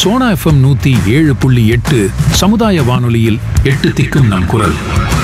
Sona FM நூத்தி ஏழு புள்ளி எட்டு சமுதாய வானொலியில் எட்டு திக்கும் நம் குரல்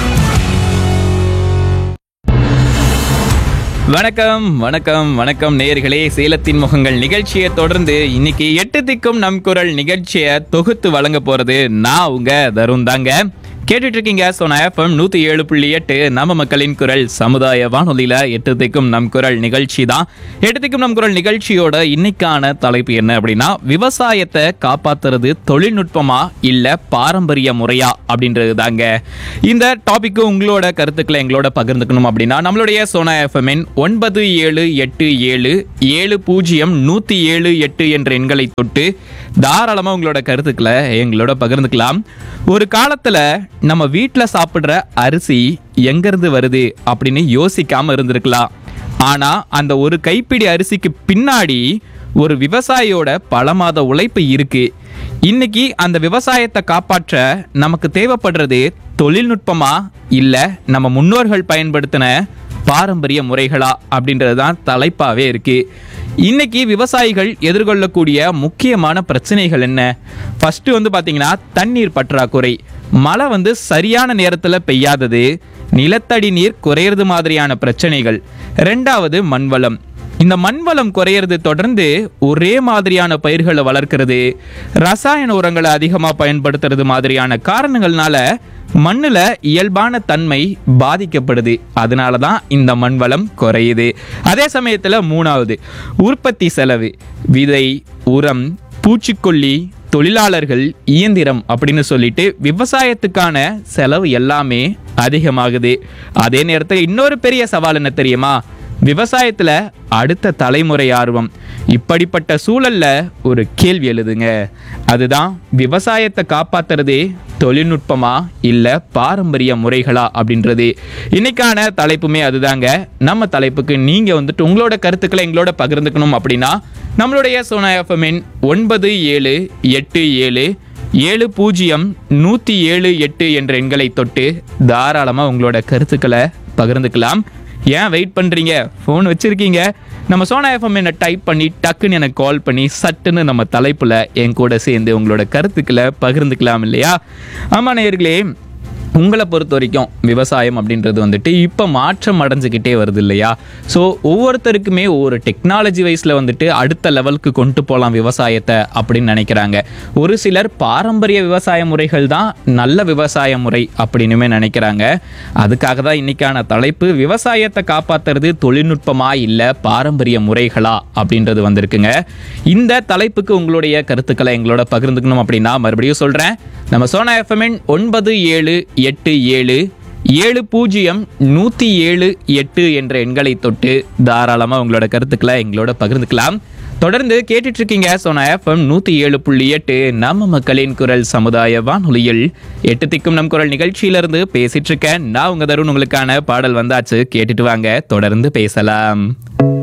வணக்கம் வணக்கம் வணக்கம் நேயர்களே சேலத்தின் முகங்கள் நிகழ்ச்சியை தொடர்ந்து இன்னைக்கு எட்டு திக்கும் நம் குரல் நிகழ்ச்சியை தொகுத்து வழங்க போறது நான் உங்க தருண் தாங்க கேட்டுட்டு இருக்கீங்க சோனா எஃப்எம் நூத்தி ஏழு புள்ளி எட்டு நம்ம மக்களின் குரல் சமுதாய வானொலியில எட்டு திக்கும் நம் குரல் நிகழ்ச்சி தான் எட்டு திக்கும் நம் குரல் நிகழ்ச்சியோட இன்னைக்கான தலைப்பு என்ன அப்படின்னா விவசாயத்தை காப்பாத்துறது தொழில்நுட்பமா இல்ல பாரம்பரிய முறையா அப்படின்றது தாங்க இந்த டாபிக்கு உங்களோட கருத்துக்களை எங்களோட பகிர்ந்துக்கணும் அப்படின்னா நம்மளுடைய சோனா எஃப்எம்என் ஒன்பது ஏழு எட்டு ஏழு ஏழு பூஜ்ஜியம் நூற்றி ஏழு எட்டு என்ற எண்களை தொட்டு தாராளமாக உங்களோட கருத்துக்களை எங்களோட பகிர்ந்துக்கலாம் ஒரு காலத்தில் நம்ம வீட்டில் சாப்பிட்ற அரிசி எங்கேருந்து வருது அப்படின்னு யோசிக்காம இருந்திருக்கலாம் ஆனால் அந்த ஒரு கைப்பிடி அரிசிக்கு பின்னாடி ஒரு விவசாயியோட பல மாத உழைப்பு இருக்கு இன்னைக்கு அந்த விவசாயத்தை காப்பாற்ற நமக்கு தேவைப்படுறது தொழில்நுட்பமா இல்ல நம்ம முன்னோர்கள் பயன்படுத்தின பாரம்பரிய முறைகளா அப்படின்றது தான் தலைப்பாவே இருக்கு இன்னைக்கு விவசாயிகள் எதிர்கொள்ளக்கூடிய முக்கியமான பிரச்சனைகள் என்ன ஃபர்ஸ்ட் வந்து பாத்தீங்கன்னா தண்ணீர் பற்றாக்குறை மழை வந்து சரியான நேரத்தில் பெய்யாதது நிலத்தடி நீர் குறையிறது மாதிரியான பிரச்சனைகள் ரெண்டாவது மண்வளம் இந்த மண்வளம் குறையிறது தொடர்ந்து ஒரே மாதிரியான பயிர்களை வளர்க்கிறது ரசாயன உரங்களை அதிகமாக பயன்படுத்துறது மாதிரியான காரணங்கள்னால மண்ணில் இயல்பான தன்மை பாதிக்கப்படுது அதனால தான் இந்த மண்வளம் குறையுது அதே சமயத்தில் மூணாவது உற்பத்தி செலவு விதை உரம் பூச்சிக்கொல்லி தொழிலாளர்கள் இயந்திரம் அப்படின்னு சொல்லிட்டு விவசாயத்துக்கான செலவு எல்லாமே அதிகமாகுது அதே நேரத்தில் இன்னொரு பெரிய சவால் என்ன தெரியுமா விவசாயத்தில் அடுத்த தலைமுறை ஆர்வம் இப்படிப்பட்ட சூழல்ல ஒரு கேள்வி எழுதுங்க அதுதான் விவசாயத்தை காப்பாத்துறதே தொழில்நுட்பமா இல்ல பாரம்பரிய முறைகளா அப்படின்றது இன்னைக்கான தலைப்புமே அதுதாங்க நம்ம தலைப்புக்கு நீங்க வந்துட்டு உங்களோட கருத்துக்களை எங்களோட பகிர்ந்துக்கணும் அப்படின்னா நம்மளுடைய சோனா எஃப்எம்மின் ஒன்பது ஏழு எட்டு ஏழு ஏழு பூஜ்ஜியம் நூற்றி ஏழு எட்டு என்ற எண்களை தொட்டு தாராளமாக உங்களோட கருத்துக்களை பகிர்ந்துக்கலாம் ஏன் வெயிட் பண்ணுறீங்க ஃபோன் வச்சுருக்கீங்க நம்ம சோனா எஃப்எம் என்ன டைப் பண்ணி டக்குன்னு எனக்கு கால் பண்ணி சட்டுன்னு நம்ம தலைப்பில் என் கூட சேர்ந்து உங்களோட கருத்துக்களை பகிர்ந்துக்கலாம் இல்லையா ஆமாம் நேயர்களே உங்களை பொறுத்த வரைக்கும் விவசாயம் அப்படின்றது வந்துட்டு இப்போ மாற்றம் அடைஞ்சுக்கிட்டே வருது இல்லையா ஸோ ஒவ்வொருத்தருக்குமே ஒவ்வொரு டெக்னாலஜி வைஸில் வந்துட்டு அடுத்த லெவலுக்கு கொண்டு போகலாம் விவசாயத்தை அப்படின்னு நினைக்கிறாங்க ஒரு சிலர் பாரம்பரிய விவசாய முறைகள் தான் நல்ல விவசாய முறை அப்படின்னுமே நினைக்கிறாங்க அதுக்காக தான் இன்னைக்கான தலைப்பு விவசாயத்தை காப்பாத்துறது தொழில்நுட்பமா இல்லை பாரம்பரிய முறைகளா அப்படின்றது வந்திருக்குங்க இந்த தலைப்புக்கு உங்களுடைய கருத்துக்களை எங்களோட பகிர்ந்துக்கணும் அப்படின்னா மறுபடியும் சொல்கிறேன் நம்ம சோனா எஃப்எம்என் ஒன்பது ஏழு எட்டு ஏழு ஏழு பூஜ்ஜியம் நூற்றி ஏழு எட்டு என்ற எண்களை தொட்டு தாராளமாக உங்களோட கருத்துக்களை எங்களோட பகிர்ந்துக்கலாம் தொடர்ந்து கேட்டுட்டு இருக்கீங்க சோனா எஃப்எம் நூற்றி ஏழு புள்ளி எட்டு நம்ம மக்களின் குரல் சமுதாய வானொலியில் எட்டு திக்கும் நம் குரல் நிகழ்ச்சியிலிருந்து பேசிட்டு இருக்கேன் நான் உங்க தருண் உங்களுக்கான பாடல் வந்தாச்சு கேட்டுட்டு வாங்க தொடர்ந்து பேசலாம்